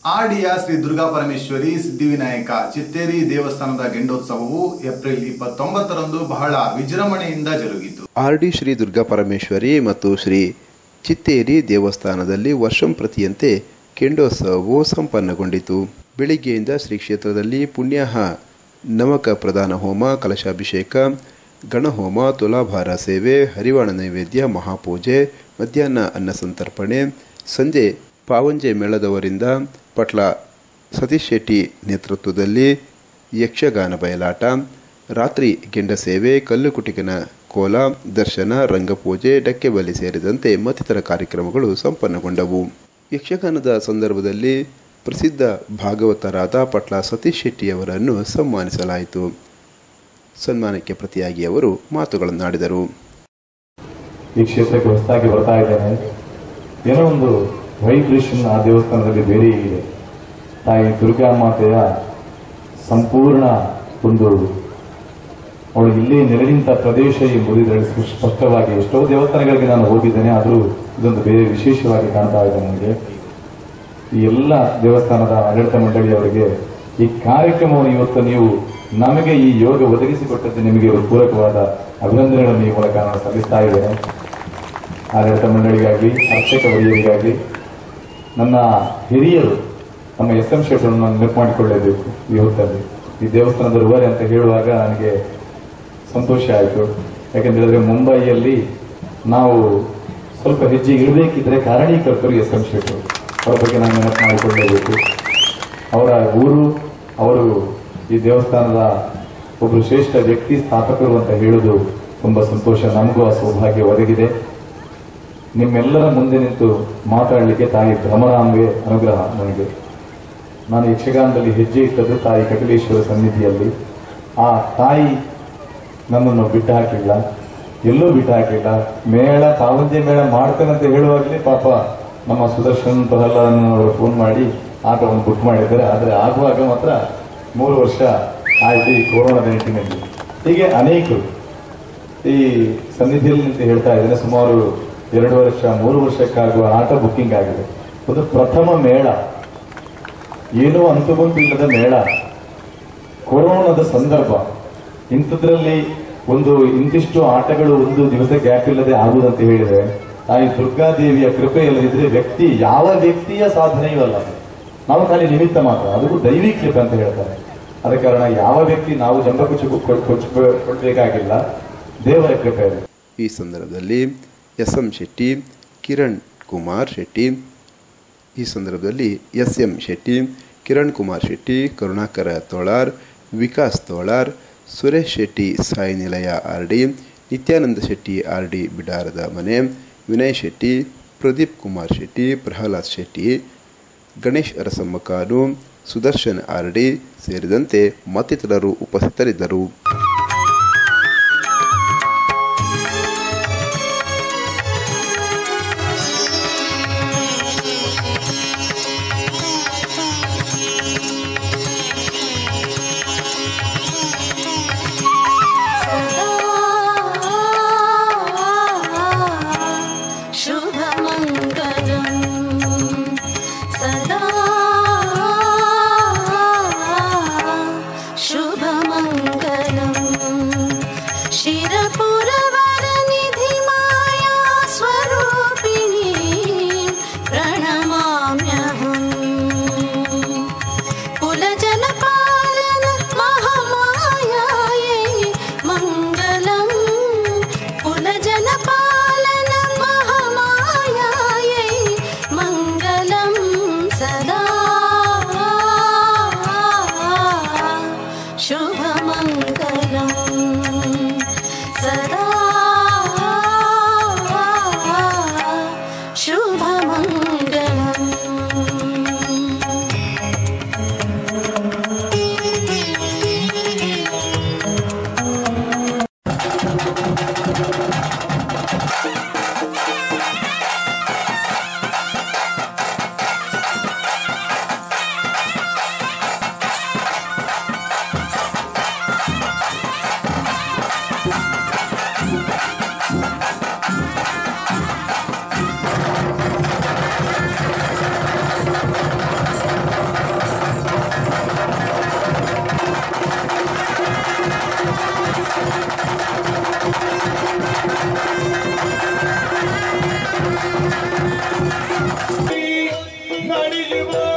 ಆಡಿಯ ಶ್ರೀ ದುರ್ಗಾ ಪರಮೇಶ್ವರಿ ಸಿದ್ಧಿವಿನಾಯಕ ಚಿತ್ತೇರಿ ದೇವಸ್ಥಾನದ ಗೆಂಡೋತ್ಸವವು ಏಪ್ರಿಲ್ ಇಪ್ಪತ್ತೊಂಬತ್ತರಂದು ಬಹಳ ವಿಜೃಂಭಣೆಯಿಂದ ಜರುಗಿತು ಆರ್ ಡಿ ಶ್ರೀ ದುರ್ಗಾ ಪರಮೇಶ್ವರಿ ಮತ್ತು ಶ್ರೀ ಚಿತ್ತೇರಿ ದೇವಸ್ಥಾನದಲ್ಲಿ ವರ್ಷಂಪ್ರತಿಯಂತೆ ಕೆಂಡೋತ್ಸವವು ಸಂಪನ್ನಗೊಂಡಿತು ಬೆಳಿಗ್ಗೆಯಿಂದ ಶ್ರೀ ಕ್ಷೇತ್ರದಲ್ಲಿ ಪುಣ್ಯಾಹ ನಮಕ ಪ್ರಧಾನ ಹೋಮ ಕಲಶಾಭಿಷೇಕ ಗಣಹೋಮ ತುಲಾಭಾರ ಸೇವೆ ಹರಿವಾಣ ನೈವೇದ್ಯ ಮಹಾಪೂಜೆ ಮಧ್ಯಾಹ್ನ ಅನ್ನ ಸಂತರ್ಪಣೆ ಸಂಜೆ ಪಾವಂಜೆ ಮೇಳದವರಿಂದ ಪಟ್ಲ ಸತೀಶ್ ಶೆಟ್ಟಿ ನೇತೃತ್ವದಲ್ಲಿ ಯಕ್ಷಗಾನ ಬಯಲಾಟ ರಾತ್ರಿ ಗೆಂಡ ಸೇವೆ ಕಲ್ಲುಕುಟಿಕನ ಕೋಲ ದರ್ಶನ ರಂಗಪೂಜೆ ಡಕ್ಕೆಬಲಿ ಸೇರಿದಂತೆ ಮತ್ತಿತರ ಕಾರ್ಯಕ್ರಮಗಳು ಸಂಪನ್ನಗೊಂಡವು ಯಕ್ಷಗಾನದ ಸಂದರ್ಭದಲ್ಲಿ ಪ್ರಸಿದ್ಧ ಭಾಗವತರಾದ ಪಟ್ಲ ಸತೀಶ್ ಶೆಟ್ಟಿಯವರನ್ನು ಸನ್ಮಾನಿಸಲಾಯಿತು ಸನ್ಮಾನಕ್ಕೆ ಪ್ರತಿಯಾಗಿ ಅವರು ಮಾತುಗಳನ್ನಾಡಿದರು ಈ ಕ್ಷೇತ್ರಕ್ಕೆ ಹೊಸದಾಗಿ ಬರ್ತಾ ಇದ್ದೇನೆ ಏನೋ ಒಂದು ವೈಬ್ರೇಷನ್ ಆ ದೇವಸ್ಥಾನದಲ್ಲಿ ಬೇರೆ ಇದೆ ತಾಯಿ ದುರ್ಗಾ ಮಾತೆಯ ಸಂಪೂರ್ಣ ಒಂದು ಅವಳು ಇಲ್ಲಿ ನೆರಳಿಂತ ಪ್ರದೇಶ ಎಂಬುದು ಇದರಲ್ಲಿ ಸ್ಪ- ಸ್ಪಷ್ಟವಾಗಿ ಎಷ್ಟೋ ದೇವಸ್ಥಾನಗಳಿಗೆ ನಾನು ಹೋಗಿದ್ದೇನೆ ಆದರೂ ಇದೊಂದು ಬೇರೆ ವಿಶೇಷವಾಗಿ ಕಾಣ್ತಾ ಇದೆ ನನಗೆ ಈ ಎಲ್ಲ ದೇವಸ್ಥಾನದ ಆಡಳಿತ ಮಂಡಳಿಯವರಿಗೆ ಈ ಕಾರ್ಯಕ್ರಮವನ್ನು ಇವತ್ತು ನೀವು ನಮಗೆ ಈ ಯೋಗ ಒದಗಿಸಿಕೊಟ್ಟದ್ದು ನಿಮಗೆ ಒಂದು ಪೂರಕವಾದ ಅಭಿನಂದನೆಗಳನ್ನು ಈ ಮೂಲಕ ನಾನು ಸಲ್ಲಿಸ್ತಾ ಇದ್ದೇನೆ ಆಡಳಿತ ಮಂಡಳಿಗಾಗಲಿ ಅರ್ಚಕ ವರಿಯರಿಗಾಗಲಿ ನನ್ನ ಹಿರಿಯರು ನಮ್ಮ ಎಸ್ ಎಂ ಶೆಟ್ಟರನ್ನು ನಾನು ನೆನಪು ಮಾಡಿಕೊಳ್ಳಲೇಬೇಕು ಈ ಹೊತ್ತಲ್ಲಿ ಈ ದೇವಸ್ಥಾನದ ರುವಾರಿ ಅಂತ ಹೇಳುವಾಗ ನನಗೆ ಸಂತೋಷ ಆಯಿತು ಯಾಕಂತ ಹೇಳಿದ್ರೆ ಮುಂಬೈಯಲ್ಲಿ ನಾವು ಸ್ವಲ್ಪ ಹೆಜ್ಜೆ ಇಡಬೇಕಿದ್ರೆ ಕಾರಣೀಕರ್ತರು ಎಸ್ ಎಂ ಶೆಟ್ಟರು ಅವರ ಬಗ್ಗೆ ನಾನು ನೆನಪು ಮಾಡಿಕೊಳ್ಳಲೇಬೇಕು ಅವರ ಊರು ಅವರು ಈ ದೇವಸ್ಥಾನದ ಒಬ್ಬರು ಶ್ರೇಷ್ಠ ವ್ಯಕ್ತಿ ಸ್ಥಾಪಕರು ಅಂತ ಹೇಳುವುದು ತುಂಬಾ ಸಂತೋಷ ನಮಗೂ ಆ ಸೌಭಾಗ್ಯ ಒದಗಿದೆ ನಿಮ್ಮೆಲ್ಲರ ಮುಂದೆ ನಿಂತು ಮಾತಾಡಲಿಕ್ಕೆ ತಾಯಿ ಭ್ರಮರಾಂಬೆ ಅನುಗ್ರಹ ನನಗೆ ನಾನು ಯಕ್ಷಗಾನದಲ್ಲಿ ಹೆಜ್ಜೆ ಇಟ್ಟದ್ದು ತಾಯಿ ಕಪಿಲೇಶ್ವರ ಸನ್ನಿಧಿಯಲ್ಲಿ ಆ ತಾಯಿ ನನ್ನನ್ನು ಬಿಟ್ಟು ಹಾಕಿಲ್ಲ ಎಲ್ಲೂ ಬಿಟ್ಟು ಹಾಕಿಲ್ಲ ಮೇಳ ಪಾವಂಜೆ ಮೇಳ ಮಾಡ್ತೇನೆ ಅಂತ ಹೇಳುವಾಗಲೇ ಪಾಪ ನಮ್ಮ ಸುದರ್ಶನ್ ಪ್ರಹ್ಲಾದನ್ ಅವರು ಫೋನ್ ಮಾಡಿ ಆಟವನ್ನು ಬುಕ್ ಮಾಡಿದ್ದಾರೆ ಆದರೆ ಆಗುವಾಗ ಮಾತ್ರ ಮೂರು ವರ್ಷ ಆಯ್ತು ಈ ಕೊರೋನಾದ ನಿಟ್ಟಿನಲ್ಲಿ ಹೀಗೆ ಅನೇಕರು ಈ ಸನ್ನಿಧಿಯಲ್ಲಿ ನಿಂತು ಹೇಳ್ತಾ ಇದ್ದೇನೆ ಸುಮಾರು ಎರಡು ವರ್ಷ ಮೂರು ವರ್ಷಕ್ಕಾಗುವ ಆಟ ಬುಕ್ಕಿಂಗ್ ಆಗಿದೆ ಒಂದು ಪ್ರಥಮ ಮೇಳ ಏನೂ ಅಂತಗೊಂತು ಇಲ್ಲದ ಮೇಳ ಕೊರೋನಾದ ಸಂದರ್ಭ ಇಂಥದ್ರಲ್ಲಿ ಒಂದು ಇಂತಿಷ್ಟು ಆಟಗಳು ಒಂದು ದಿವಸ ಗ್ಯಾಪ್ ಇಲ್ಲದೆ ಆಗುವುದಂತ ಹೇಳಿದ್ರೆ ತಾಯಿ ದುರ್ಗಾದೇವಿಯ ಕೃಪೆ ಇಲ್ಲದಿದ್ರೆ ವ್ಯಕ್ತಿ ಯಾವ ವ್ಯಕ್ತಿಯ ಸಾಧನೆಯೂ ಅಲ್ಲ ಅದು. ನಾವು ಖಾಲಿ ನಿಮಿತ್ತ ಮಾತ್ರ ಅದಕ್ಕೂ ದೈವಿ ಕೃಪೆ ಅಂತ ಹೇಳ್ತಾರೆ ಅದ ಕಾರಣ ಯಾವ ವ್ಯಕ್ತಿ ನಾವು ಜಂಬ ಕುಚ್ಚು ಕೊಡಬೇಕಾಗಿಲ್ಲ ದೇವರ ಕೃಪೆ ಅದು ಈ ಸಂದರ್ಭದಲ್ಲಿ ಎಸ್ ಎಂ ಶೆಟ್ಟಿ ಕಿರಣ್ ಕುಮಾರ್ ಶೆಟ್ಟಿ ಈ ಸಂದರ್ಭದಲ್ಲಿ S M Shetty Kiran Kumar Shetty Karunakara Tolar Vikas Tolar Suresh Shetty Sai Nilaya R D Nityananda Shetty R D ಬಿಡಾರದ ಮನೆ ವಿನಯ್ ಶೆಟ್ಟಿ ಪ್ರದೀಪ್ ಕುಮಾರ್ ಶೆಟ್ಟಿ ಪ್ರಹ್ಲಾದ್ ಶೆಟ್ಟಿ ಗಣೇಶ್ ಅರಸಮ್ಮಕಾನು ಸುದರ್ಶನ್ ಆರ್ ಡಿ ಸೇರಿದಂತೆ ಮತ್ತಿತರರು ಉಪಸ್ಥಿತರಿದ್ದರು शुभमङ्गलम् सदा शुभमङ्गलम् ಶಿವ